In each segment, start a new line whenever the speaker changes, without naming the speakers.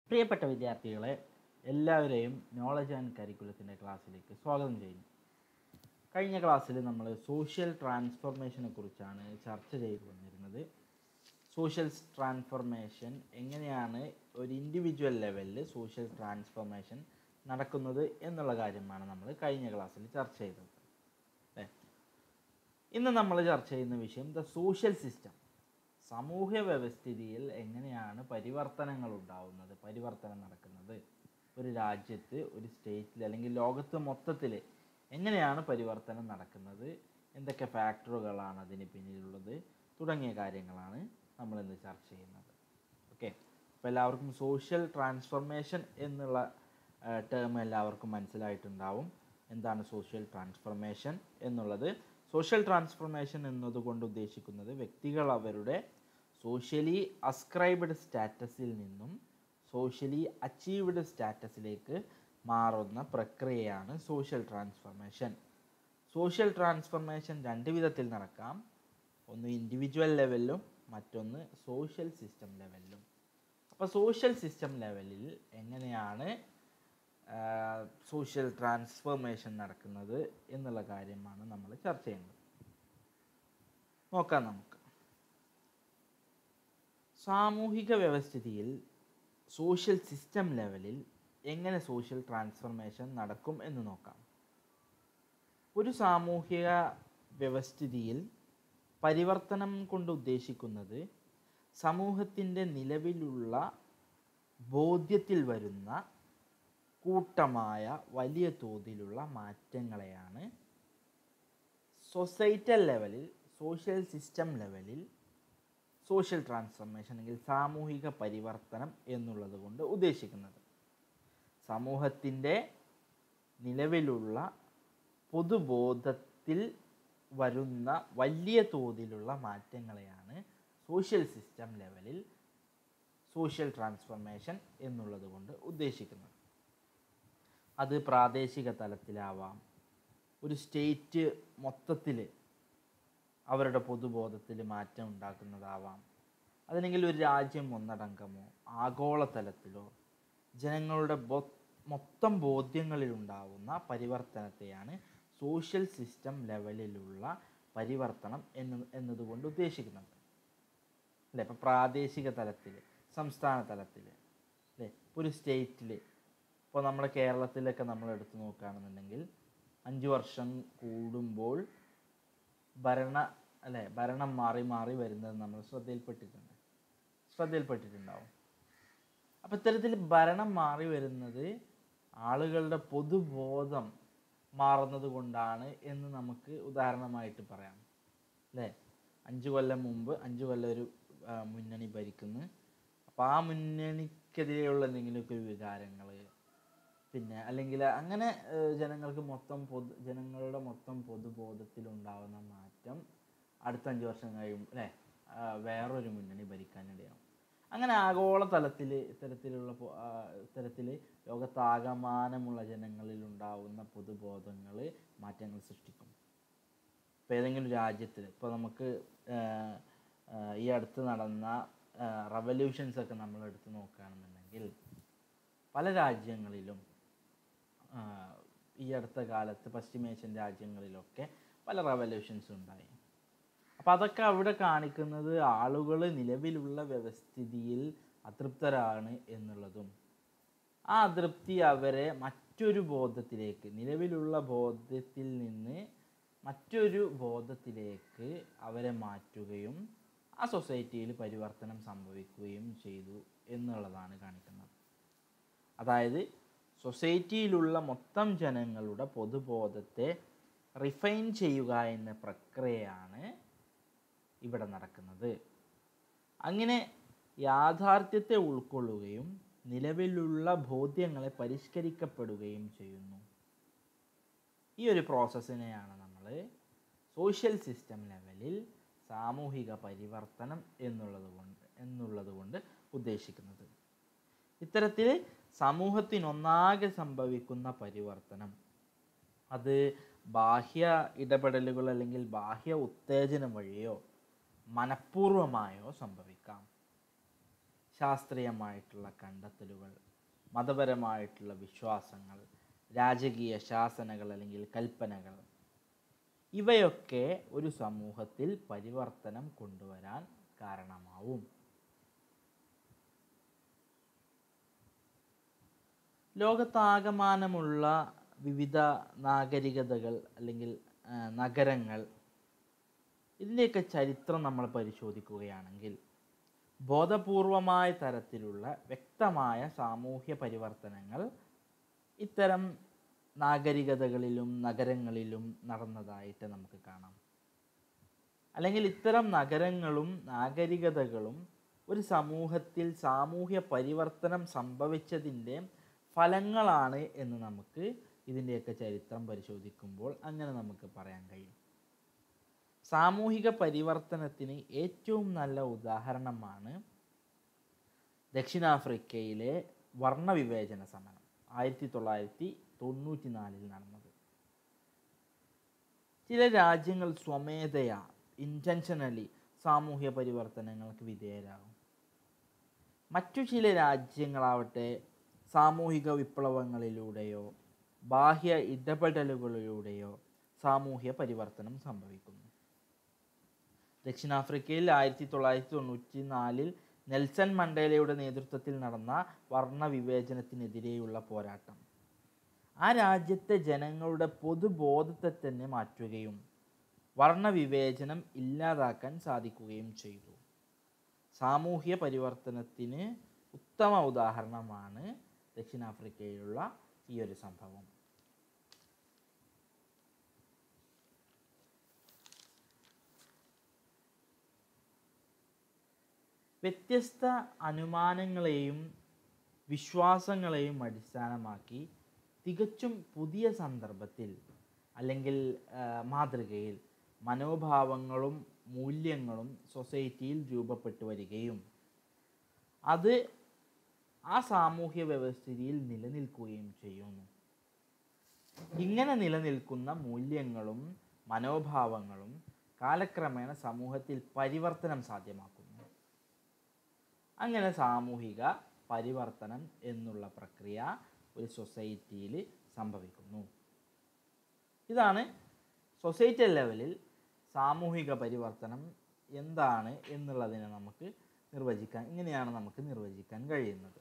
പ്രിയപ്പെട്ട വിദ്യാർത്ഥികളെ എല്ലാവരെയും നോളജ് ആൻഡ് കരിക്കുലത്തിൻ്റെ ക്ലാസ്സിലേക്ക് സ്വാഗതം ചെയ്യുന്നു കഴിഞ്ഞ ക്ലാസ്സിൽ നമ്മൾ സോഷ്യൽ ട്രാൻസ്ഫോർമേഷനെ കുറിച്ചാണ് ചർച്ച ചെയ്തു വന്നിരുന്നത് സോഷ്യൽ ട്രാൻസ്ഫോർമേഷൻ എങ്ങനെയാണ് ഒരു ഇൻഡിവിജ്വൽ ലെവലിൽ സോഷ്യൽ ട്രാൻസ്ഫോർമേഷൻ നടക്കുന്നത് എന്നുള്ള കാര്യമാണ് നമ്മൾ കഴിഞ്ഞ ക്ലാസ്സിൽ ചർച്ച ചെയ്തത് അല്ലേ ഇന്ന് നമ്മൾ ചർച്ച ചെയ്യുന്ന വിഷയം ദ സോഷ്യൽ സിസ്റ്റം സമൂഹ വ്യവസ്ഥിതിയിൽ എങ്ങനെയാണ് പരിവർത്തനങ്ങൾ ഉണ്ടാവുന്നത് പരിവർത്തനം നടക്കുന്നത് ഒരു രാജ്യത്ത് ഒരു സ്റ്റേറ്റിൽ അല്ലെങ്കിൽ ലോകത്ത് മൊത്തത്തിൽ എങ്ങനെയാണ് പരിവർത്തനം നടക്കുന്നത് എന്തൊക്കെ ഫാക്ടറുകളാണ് അതിന് പിന്നിലുള്ളത് തുടങ്ങിയ കാര്യങ്ങളാണ് നമ്മൾ ഇന്ന് ചർച്ച ചെയ്യുന്നത് ഓക്കെ അപ്പോൾ എല്ലാവർക്കും സോഷ്യൽ ട്രാൻസ്ഫോർമേഷൻ എന്നുള്ള ടേം എല്ലാവർക്കും മനസ്സിലായിട്ടുണ്ടാവും എന്താണ് സോഷ്യൽ ട്രാൻസ്ഫോർമേഷൻ എന്നുള്ളത് സോഷ്യൽ ട്രാൻസ്ഫോർമേഷൻ എന്നതുകൊണ്ട് ഉദ്ദേശിക്കുന്നത് വ്യക്തികൾ അവരുടെ സോഷ്യലി അസ്ക്രൈബ്ഡ് സ്റ്റാറ്റസിൽ നിന്നും സോഷ്യലി അച്ചീവ്ഡ് സ്റ്റാറ്റസിലേക്ക് മാറുന്ന പ്രക്രിയയാണ് സോഷ്യൽ ട്രാൻസ്ഫോർമേഷൻ സോഷ്യൽ ട്രാൻസ്ഫോർമേഷൻ രണ്ട് വിധത്തിൽ നടക്കാം ഒന്ന് ഇൻഡിവിജ്വൽ ലെവലിലും മറ്റൊന്ന് സോഷ്യൽ സിസ്റ്റം ലെവലിലും അപ്പോൾ സോഷ്യൽ സിസ്റ്റം ലെവലിൽ എങ്ങനെയാണ് സോഷ്യൽ ട്രാൻസ്ഫോർമേഷൻ നടക്കുന്നത് എന്നുള്ള കാര്യമാണ് നമ്മൾ ചർച്ച ചെയ്യുന്നത് നോക്കാം നമുക്ക് സാമൂഹിക വ്യവസ്ഥിതിയിൽ സോഷ്യൽ സിസ്റ്റം ലെവലിൽ എങ്ങനെ സോഷ്യൽ ട്രാൻസ്ഫോർമേഷൻ നടക്കും എന്ന് നോക്കാം ഒരു സാമൂഹിക വ്യവസ്ഥിതിയിൽ പരിവർത്തനം കൊണ്ട് ഉദ്ദേശിക്കുന്നത് സമൂഹത്തിൻ്റെ നിലവിലുള്ള ബോധ്യത്തിൽ വരുന്ന കൂട്ടമായ വലിയ തോതിലുള്ള മാറ്റങ്ങളെയാണ് സൊസൈറ്റൽ ലെവലിൽ സോഷ്യൽ സിസ്റ്റം ലെവലിൽ സോഷ്യൽ ട്രാൻസ്ഫോർമേഷൻ അല്ലെങ്കിൽ സാമൂഹിക പരിവർത്തനം എന്നുള്ളത് കൊണ്ട് ഉദ്ദേശിക്കുന്നത് സമൂഹത്തിൻ്റെ നിലവിലുള്ള പൊതുബോധത്തിൽ വരുന്ന വലിയ തോതിലുള്ള മാറ്റങ്ങളെയാണ് സോഷ്യൽ സിസ്റ്റം ലെവലിൽ സോഷ്യൽ ട്രാൻസ്ഫോർമേഷൻ എന്നുള്ളത് കൊണ്ട് ഉദ്ദേശിക്കുന്നത് അത് പ്രാദേശിക തലത്തിലാവാം ഒരു സ്റ്റേറ്റ് മൊത്തത്തിൽ അവരുടെ പൊതുബോധത്തിൽ മാറ്റം ഉണ്ടാക്കുന്നതാവാം അതല്ലെങ്കിൽ ഒരു രാജ്യം ഒന്നടങ്കമോ ആഗോളതലത്തിലോ ജനങ്ങളുടെ ബോ മൊത്തം ബോധ്യങ്ങളിൽ ഉണ്ടാവുന്ന പരിവർത്തനത്തെയാണ് സോഷ്യൽ സിസ്റ്റം ലെവലിലുള്ള പരിവർത്തനം എന്ന് എന്നതുകൊണ്ട് ഉദ്ദേശിക്കുന്നത് അല്ലേ ഇപ്പോൾ പ്രാദേശിക തലത്തിൽ സംസ്ഥാന തലത്തിൽ അല്ലേ ഒരു സ്റ്റേറ്റിൽ ഇപ്പോൾ നമ്മുടെ കേരളത്തിലൊക്കെ നമ്മൾ എടുത്തു നോക്കുകയാണെന്നുണ്ടെങ്കിൽ അഞ്ച് വർഷം കൂടുമ്പോൾ ഭരണ അല്ലേ ഭരണം മാറി മാറി വരുന്നത് നമ്മൾ ശ്രദ്ധയിൽപ്പെട്ടിട്ടുണ്ട് ശ്രദ്ധയിൽപ്പെട്ടിട്ടുണ്ടാവും അപ്പം ഇത്തരത്തിൽ ഭരണം മാറി വരുന്നത് ആളുകളുടെ പൊതുബോധം മാറുന്നത് കൊണ്ടാണ് എന്ന് നമുക്ക് ഉദാഹരണമായിട്ട് പറയാം അല്ലേ അഞ്ച് കൊല്ലം മുമ്പ് അഞ്ച് കൊല്ലം ഒരു ആ, മുന്നണി ഭരിക്കുന്നു അപ്പോൾ ആ മുന്നണിക്കെതിരെയുള്ള എന്തെങ്കിലുമൊക്കെ ഒരു വികാരങ്ങൾ പിന്നെ അല്ലെങ്കിൽ അങ്ങനെ ഏഹ്, ജനങ്ങൾക്ക് മൊത്തം പൊതു ജനങ്ങളുടെ മൊത്തം പൊതുബോധത്തിലുണ്ടാവുന്ന മാറ്റം അടുത്ത അഞ്ച് വർഷം കഴിയുമ്പോൾ അല്ലേ ആ, വേറൊരു മുന്നണി ഭരിക്കാനിടയാവും അങ്ങനെ ആഗോള തലത്തിൽ ഇത്തരത്തിലുള്ള പൊ- ആ, ഇത്തരത്തിൽ ലോകത്താകമാനമുള്ള ജനങ്ങളിൽ ഉണ്ടാവുന്ന പൊതുബോധങ്ങൾ മാറ്റങ്ങൾ സൃഷ്ടിക്കും ഇപ്പോൾ ഏതെങ്കിലും രാജ്യത്തിൽ ഇപ്പോൾ നമുക്ക് ആഹ്, ആഹ്, ഈ അടുത്ത് നടന്ന റവല്യൂഷൻസ് ഒക്കെ നമ്മൾ എടുത്ത് നോക്കുകയാണെന്നുണ്ടെങ്കിൽ പല രാജ്യങ്ങളിലും ആഹ്, ഈ അടുത്ത കാലത്ത് പശ്ചിമേഷ്യൻ രാജ്യങ്ങളിലൊക്കെ പല റവല്യൂഷൻസ് ഉണ്ടായി അപ്പം അതൊക്കെ അവിടെ കാണിക്കുന്നത് ആളുകൾ നിലവിലുള്ള വ്യവസ്ഥിതിയിൽ അതൃപ്തരാണ് എന്നുള്ളതും ആ അതൃപ്തി അവരെ മറ്റൊരു ബോധത്തിലേക്ക് നിലവിലുള്ള ബോധത്തിൽ നിന്ന് മറ്റൊരു ബോധത്തിലേക്ക് അവരെ മാറ്റുകയും ആ സൊസൈറ്റിയിൽ പരിവർത്തനം സംഭവിക്കുകയും ചെയ്തു എന്നുള്ളതാണ് കാണിക്കുന്നത് അതായത് സൊസൈറ്റിയിലുള്ള മൊത്തം ജനങ്ങളുടെ പൊതുബോധത്തെ റിഫൈൻ ചെയ്യുക എന്ന പ്രക്രിയയാണ് ഇവിടെ നടക്കുന്നത് അങ്ങനെ യാഥാർത്ഥ്യത്തെ ഉൾക്കൊള്ളുകയും നിലവിലുള്ള ബോധ്യങ്ങളെ പരിഷ്കരിക്കപ്പെടുകയും ചെയ്യുന്നു ഈ ഒരു പ്രോസസ്സിനെയാണ് നമ്മൾ സോഷ്യൽ സിസ്റ്റം ലെവലിൽ സാമൂഹിക പരിവർത്തനം എന്നുള്ളത് കൊണ്ട് എന്നുള്ളത് കൊണ്ട് ഉദ്ദേശിക്കുന്നത് ഇത്തരത്തിൽ സമൂഹത്തിനൊന്നാകെ സംഭവിക്കുന്ന പരിവർത്തനം അത് ബാഹ്യ ഇടപെടലുകൾ അല്ലെങ്കിൽ ബാഹ്യ ഉത്തേജനം വഴിയോ മനഃപൂർവമായോ സംഭവിക്കാം ശാസ്ത്രീയമായിട്ടുള്ള കണ്ടെത്തലുകൾ മതപരമായിട്ടുള്ള വിശ്വാസങ്ങൾ രാജകീയ ശാസനകൾ അല്ലെങ്കിൽ കൽപ്പനകൾ ഇവയൊക്കെ ഒരു സമൂഹത്തിൽ പരിവർത്തനം കൊണ്ടുവരാൻ കാരണമാവും ലോകത്താകമാനമുള്ള വിവിധ നാഗരികതകൾ അല്ലെങ്കിൽ ആ, നഗരങ്ങൾ ഇതിൻ്റെയൊക്കെ ചരിത്രം നമ്മൾ പരിശോധിക്കുകയാണെങ്കിൽ ബോധപൂർവമായ തരത്തിലുള്ള വ്യക്തമായ സാമൂഹ്യ പരിവർത്തനങ്ങൾ ഇത്തരം നാഗരികതകളിലും നഗരങ്ങളിലും നടന്നതായിട്ട് നമുക്ക് കാണാം അല്ലെങ്കിൽ ഇത്തരം നഗരങ്ങളും നാഗരികതകളും ഒരു സമൂഹത്തിൽ സാമൂഹ്യ പരിവർത്തനം സംഭവിച്ചതിൻ്റെ ഫലങ്ങളാണ് എന്ന് നമുക്ക് ഇതിൻ്റെയൊക്കെ ചരിത്രം പരിശോധിക്കുമ്പോൾ അങ്ങനെ നമുക്ക് പറയാൻ കഴിയും സാമൂഹിക പരിവർത്തനത്തിന് ഏറ്റവും നല്ല ഉദാഹരണമാണ് ദക്ഷിണാഫ്രിക്കയിലെ വർണ്ണവിവേചന സമരം ആയിരത്തി തൊള്ളായിരത്തി തൊണ്ണൂറ്റി നാലിൽ നടന്നത് ചില രാജ്യങ്ങൾ സ്വമേധയാ ഇൻറ്റൻഷനലി സാമൂഹ്യ പരിവർത്തനങ്ങൾക്ക് വിധേയരാകും മറ്റു ചില രാജ്യങ്ങളാവട്ടെ സാമൂഹിക വിപ്ലവങ്ങളിലൂടെയോ ബാഹ്യ ഇടപെടലുകളിലൂടെയോ സാമൂഹ്യ പരിവർത്തനം സംഭവിക്കുന്നു ദക്ഷിണാഫ്രിക്കയിൽ ആയിരത്തി തൊള്ളായിരത്തി തൊണ്ണൂറ്റി നാലിൽ നെൽസൺ മണ്ടേലയുടെ നേതൃത്വത്തിൽ നടന്ന വർണ്ണവിവേചനത്തിനെതിരെയുള്ള പോരാട്ടം ആ രാജ്യത്തെ ജനങ്ങളുടെ പൊതുബോധത്തെ തന്നെ മാറ്റുകയും വർണ്ണവിവേചനം ഇല്ലാതാക്കാൻ സാധിക്കുകയും ചെയ്തു സാമൂഹ്യ പരിവർത്തനത്തിന് ഉത്തമ ഉദാഹരണമാണ് ദക്ഷിണാഫ്രിക്കയിലുള്ള ഈ ഒരു സംഭവം വ്യത്യസ്ത അനുമാനങ്ങളെയും വിശ്വാസങ്ങളെയും അടിസ്ഥാനമാക്കി തികച്ചും പുതിയ സന്ദർഭത്തിൽ അല്ലെങ്കിൽ ആ, മാതൃകയിൽ മനോഭാവങ്ങളും മൂല്യങ്ങളും സൊസൈറ്റിയിൽ രൂപപ്പെട്ടു വരികയും അത് ആ സാമൂഹ്യ വ്യവസ്ഥിതിയിൽ നിലനിൽക്കുകയും ചെയ്യുന്നു ഇങ്ങനെ നിലനിൽക്കുന്ന മൂല്യങ്ങളും മനോഭാവങ്ങളും കാലക്രമേണ സമൂഹത്തിൽ പരിവർത്തനം സാധ്യമാക്കുന്നു അങ്ങനെ സാമൂഹിക പരിവർത്തനം എന്നുള്ള പ്രക്രിയ ഒരു സൊസൈറ്റിയിൽ സംഭവിക്കുന്നു ഇതാണ് സൊസൈറ്റൽ ലെവലിൽ സാമൂഹിക പരിവർത്തനം എന്താണ് എന്നുള്ളതിനെ നമുക്ക് നിർവചിക്കാൻ ഇങ്ങനെയാണ് നമുക്ക് നിർവചിക്കാൻ കഴിയുന്നത്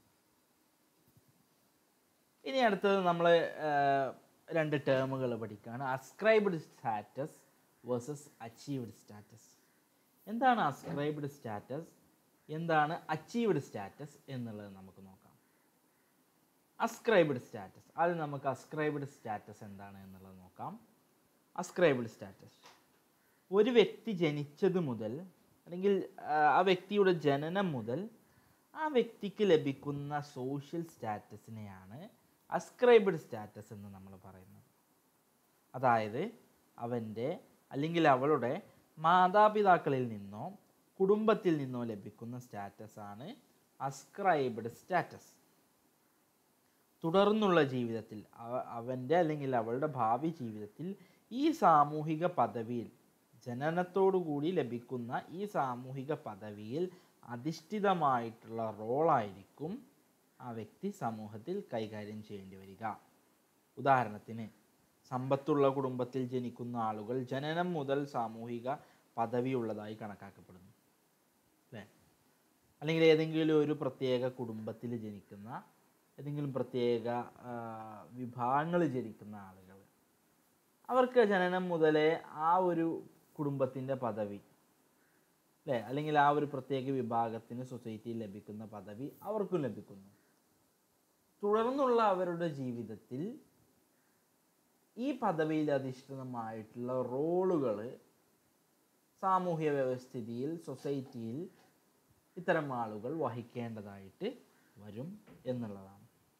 ഇനി അടുത്തത് നമ്മൾ രണ്ട് ടേമുകൾ പഠിക്കുകയാണ് ascribed status versus achieved status എന്താണ് അസ്ക്രൈബ്ഡ് സ്റ്റാറ്റസ് എന്താണ് അച്ചീവ്ഡ് സ്റ്റാറ്റസ് എന്നുള്ളത് നമുക്ക് നോക്കാം അസ്ക്രൈബ്ഡ് സ്റ്റാറ്റസ് ആദ്യം നമുക്ക് അസ്ക്രൈബ്ഡ് സ്റ്റാറ്റസ് എന്താണ് എന്നുള്ളത് നോക്കാം അസ്ക്രൈബ്ഡ് സ്റ്റാറ്റസ് ഒരു വ്യക്തി ജനിച്ചത് മുതൽ അല്ലെങ്കിൽ ആ, ആ വ്യക്തിയുടെ ജനനം മുതൽ ആ വ്യക്തിക്ക് ലഭിക്കുന്ന സോഷ്യൽ സ്റ്റാറ്റസിനെയാണ് അസ്ക്രൈബ്ഡ് സ്റ്റാറ്റസ് എന്ന് നമ്മൾ പറയുന്നത് അതായത് അവൻ്റെ അല്ലെങ്കിൽ അവളുടെ മാതാപിതാക്കളിൽ നിന്നോ കുടുംബത്തിൽ നിന്നോ ലഭിക്കുന്ന സ്റ്റാറ്റസ് ആണ് അസ്ക്രൈബ്ഡ് സ്റ്റാറ്റസ് തുടർന്നുള്ള ജീവിതത്തിൽ അവ- അവൻ്റെ അല്ലെങ്കിൽ അവളുടെ ഭാവി ജീവിതത്തിൽ ഈ സാമൂഹിക പദവിയിൽ ജനനത്തോടുകൂടി ലഭിക്കുന്ന ഈ സാമൂഹിക പദവിയിൽ അധിഷ്ഠിതമായിട്ടുള്ള റോളായിരിക്കും ആ വ്യക്തി സമൂഹത്തിൽ കൈകാര്യം ചെയ്യേണ്ടി വരിക ഉദാഹരണത്തിന് സമ്പത്തുള്ള കുടുംബത്തിൽ ജനിക്കുന്ന ആളുകൾ ജനനം മുതൽ സാമൂഹിക പദവിയുള്ളതായി കണക്കാക്കപ്പെടുന്നു അല്ലേ അല്ലെങ്കിൽ ഏതെങ്കിലും ഒരു പ്രത്യേക കുടുംബത്തിൽ ജനിക്കുന്ന ഏതെങ്കിലും പ്രത്യേക വിഭാഗങ്ങളിൽ ജനിക്കുന്ന ആളുകൾ അവർക്ക് ജനനം മുതലേ ആ ഒരു കുടുംബത്തിൻ്റെ പദവി അല്ലേ അല്ലെങ്കിൽ ആ ഒരു പ്രത്യേക വിഭാഗത്തിന് സൊസൈറ്റിയിൽ ലഭിക്കുന്ന പദവി അവർക്കും ലഭിക്കുന്നു തുടർന്നുള്ള അവരുടെ ജീവിതത്തിൽ ഈ പദവിയിൽ അധിഷ്ഠിതമായിട്ടുള്ള റോളുകൾ സാമൂഹ്യ വ്യവസ്ഥിതിയിൽ സൊസൈറ്റിയിൽ ഇത്തരം ആളുകൾ വഹിക്കേണ്ടതായിട്ട് വരും എന്നുള്ളതാണ്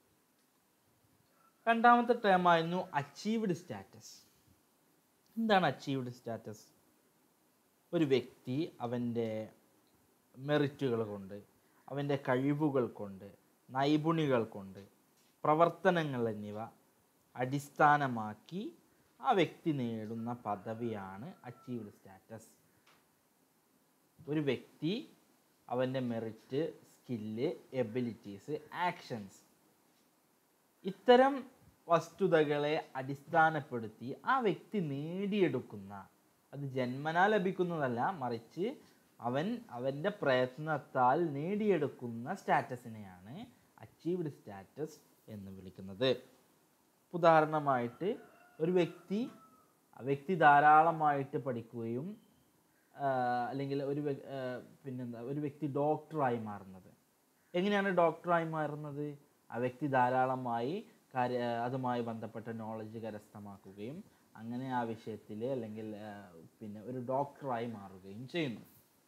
രണ്ടാമത്തെ ടേമായിരുന്നു അച്ചീവ്ഡ് സ്റ്റാറ്റസ് എന്താണ് അച്ചീവ്ഡ് സ്റ്റാറ്റസ് ഒരു വ്യക്തി അവൻ്റെ മെറിറ്റുകൾ കൊണ്ട് അവൻ്റെ കഴിവുകൾ കൊണ്ട് നൈപുണികൾ കൊണ്ട് പ്രവർത്തനങ്ങൾ എന്നിവ അടിസ്ഥാനമാക്കി ആ വ്യക്തി നേടുന്ന പദവിയാണ് അച്ചീവ്ഡ് സ്റ്റാറ്റസ് ഒരു വ്യക്തി അവൻ്റെ മെറിറ്റ് സ്കില്ല് എബിലിറ്റീസ് ആക്ഷൻസ് ഇത്തരം വസ്തുതകളെ അടിസ്ഥാനപ്പെടുത്തി ആ വ്യക്തി നേടിയെടുക്കുന്ന അത് ജന്മനാ ലഭിക്കുന്നതല്ല മറിച്ച് അവൻ അവൻ്റെ പ്രയത്നത്താൽ നേടിയെടുക്കുന്ന സ്റ്റാറ്റസിനെയാണ് അച്ചീവ്ഡ് സ്റ്റാറ്റസ് എന്ന് വിളിക്കുന്നത് ഉദാഹരണമായിട്ട് ഒരു വ്യക്തി ആ വ്യക്തി ധാരാളമായിട്ട് പഠിക്കുകയും ആ, അല്ലെങ്കിൽ ഒരു വ്യ- ആ, പിന്നെന്താ ഒരു വ്യക്തി ഡോക്ടറായി മാറുന്നത് എങ്ങനെയാണ് ഡോക്ടറായി മാറുന്നത് ആ വ്യക്തി ധാരാളമായി കാര്യ അതുമായി ബന്ധപ്പെട്ട നോളജ് കരസ്ഥമാക്കുകയും അങ്ങനെ ആ വിഷയത്തിൽ അല്ലെങ്കിൽ ആ, പിന്നെ ഒരു ഡോക്ടറായി മാറുകയും ചെയ്യുന്നു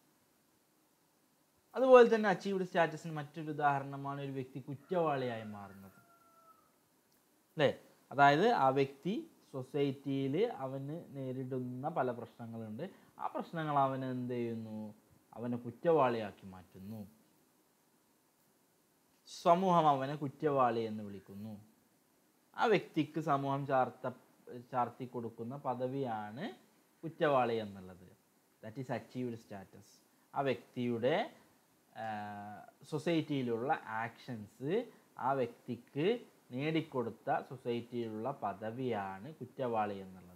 അതുപോലെ തന്നെ അച്ചീവ്ഡ് സ്റ്റാറ്റസിന് മറ്റൊരു ഉദാഹരണമാണ് ഒരു വ്യക്തി കുറ്റവാളിയായി മാറുന്നത് അല്ലേ അതായത് ആ വ്യക്തി സൊസൈറ്റിയിൽ അവന് നേരിടുന്ന പല പ്രശ്നങ്ങളുണ്ട് ആ പ്രശ്നങ്ങൾ അവനെ എന്ത് ചെയ്യുന്നു അവനെ കുറ്റവാളിയാക്കി മാറ്റുന്നു സമൂഹം അവനെ കുറ്റവാളി എന്ന് വിളിക്കുന്നു ആ വ്യക്തിക്ക് സമൂഹം ചാർത്ത ചാർത്തി കൊടുക്കുന്ന പദവിയാണ് കുറ്റവാളി എന്നുള്ളത് ദാറ്റ് ഈസ് അച്ചീവ്ഡ് സ്റ്റാറ്റസ് ആ വ്യക്തിയുടെ സൊസൈറ്റിയിലുള്ള ആക്ഷൻസ് ആ വ്യക്തിക്ക് നേടിക്കൊടുത്ത സൊസൈറ്റിയിലുള്ള പദവിയാണ് കുറ്റവാളി എന്നുള്ളത്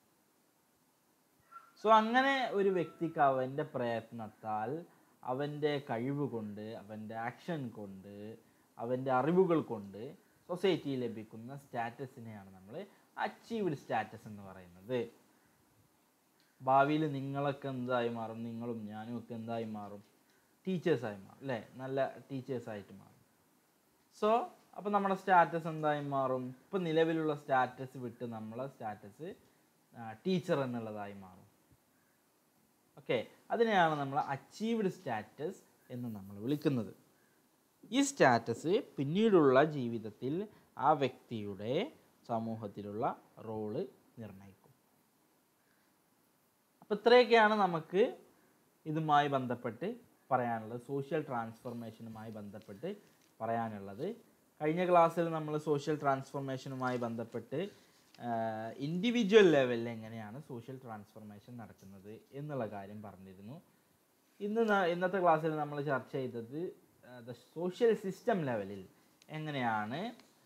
സോ അങ്ങനെ ഒരു വ്യക്തിക്ക് അവൻ്റെ പ്രയത്നത്താൽ അവൻ്റെ കഴിവ് കൊണ്ട് അവൻ്റെ ആക്ഷൻ കൊണ്ട് അവൻ്റെ അറിവുകൾ കൊണ്ട് സൊസൈറ്റിയിൽ ലഭിക്കുന്ന സ്റ്റാറ്റസിനെയാണ് നമ്മൾ അച്ചീവ്ഡ് സ്റ്റാറ്റസ് എന്ന് പറയുന്നത് ഭാവിയിൽ നിങ്ങളൊക്കെ എന്തായി മാറും നിങ്ങളും ഞാനും ഒക്കെ എന്തായി മാറും ടീച്ചേഴ്സായി മാറും അല്ലേ നല്ല ടീച്ചേഴ്സായിട്ട് മാറും സോ അപ്പോൾ നമ്മുടെ സ്റ്റാറ്റസ് എന്തായി മാറും ഇപ്പം നിലവിലുള്ള സ്റ്റാറ്റസ് വിട്ട് നമ്മളെ സ്റ്റാറ്റസ് ടീച്ചർ എന്നുള്ളതായി മാറും ഓക്കെ അതിനെയാണ് നമ്മൾ അച്ചീവ്ഡ് സ്റ്റാറ്റസ് എന്ന് നമ്മൾ വിളിക്കുന്നത് ഈ സ്റ്റാറ്റസ് പിന്നീടുള്ള ജീവിതത്തിൽ ആ വ്യക്തിയുടെ സമൂഹത്തിലുള്ള റോള് നിർണ്ണയിക്കും അപ്പോൾ ഇത്രയൊക്കെയാണ് നമുക്ക് ഇതുമായി ബന്ധപ്പെട്ട് പറയാനുള്ളത് സോഷ്യൽ ട്രാൻസ്ഫോർമേഷനുമായി ബന്ധപ്പെട്ട് പറയാനുള്ളത് കഴിഞ്ഞ ക്ലാസ്സിൽ നമ്മൾ സോഷ്യൽ ട്രാൻസ്ഫോർമേഷനുമായി ബന്ധപ്പെട്ട് ഇൻഡിവിജ്വൽ ലെവലിൽ എങ്ങനെയാണ് സോഷ്യൽ ട്രാൻസ്ഫോർമേഷൻ നടക്കുന്നത് എന്നുള്ള കാര്യം പറഞ്ഞിരുന്നു ഇന്ന് ന- ഇന്നത്തെ ക്ലാസ്സിൽ നമ്മൾ ചർച്ച ചെയ്തത് ദ സോഷ്യൽ സിസ്റ്റം ലെവലിൽ എങ്ങനെയാണ്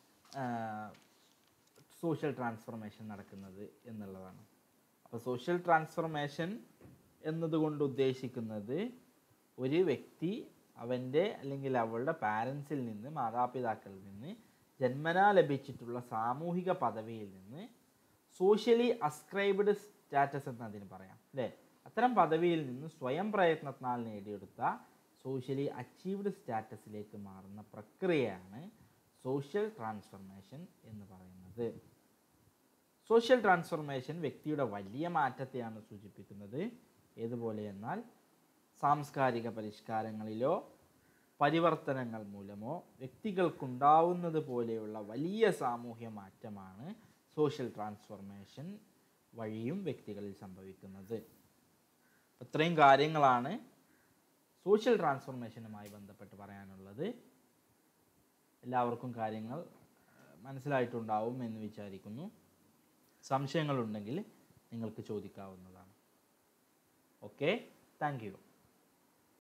സോഷ്യൽ ട്രാൻസ്ഫോർമേഷൻ നടക്കുന്നത് എന്നുള്ളതാണ് അപ്പോൾ സോഷ്യൽ ട്രാൻസ്ഫോർമേഷൻ എന്നതുകൊണ്ട് ഉദ്ദേശിക്കുന്നത് ഒരു വ്യക്തി അവൻ്റെ അല്ലെങ്കിൽ അവളുടെ പാരൻസിൽ നിന്ന് മാതാപിതാക്കളിൽ നിന്ന് ജന്മനാ ലഭിച്ചിട്ടുള്ള സാമൂഹിക പദവിയിൽ നിന്ന് സോഷ്യലി അസ്ക്രൈബ്ഡ് സ്റ്റാറ്റസ് എന്ന് അതിന് പറയാം അല്ലേ അത്തരം പദവിയിൽ നിന്ന് സ്വയം പ്രയത്നത്താൽ നേടിയെടുത്ത സോഷ്യലി അച്ചീവ്ഡ് സ്റ്റാറ്റസിലേക്ക് മാറുന്ന പ്രക്രിയയാണ് സോഷ്യൽ ട്രാൻസ്ഫർമേഷൻ എന്ന് പറയുന്നത് സോഷ്യൽ ട്രാൻസ്ഫർമേഷൻ വ്യക്തിയുടെ വലിയ മാറ്റത്തെയാണ് സൂചിപ്പിക്കുന്നത് ഏതുപോലെ എന്നാൽ സാംസ്കാരിക പരിഷ്കാരങ്ങളിലോ പരിവർത്തനങ്ങൾ മൂലമോ വ്യക്തികൾക്കുണ്ടാവുന്നത് പോലെയുള്ള വലിയ സാമൂഹ്യ മാറ്റമാണ് സോഷ്യൽ ട്രാൻസ്ഫോർമേഷൻ വഴിയും വ്യക്തികളിൽ സംഭവിക്കുന്നത് ഇത്രയും കാര്യങ്ങളാണ് സോഷ്യൽ ട്രാൻസ്ഫോർമേഷനുമായി ബന്ധപ്പെട്ട് പറയാനുള്ളത് എല്ലാവർക്കും കാര്യങ്ങൾ ഏഹ്, മനസ്സിലായിട്ടുണ്ടാവും എന്ന് വിചാരിക്കുന്നു സംശയങ്ങളുണ്ടെങ്കിൽ നിങ്ങൾക്ക് ചോദിക്കാവുന്നതാണ് ഓക്കെ താങ്ക് യു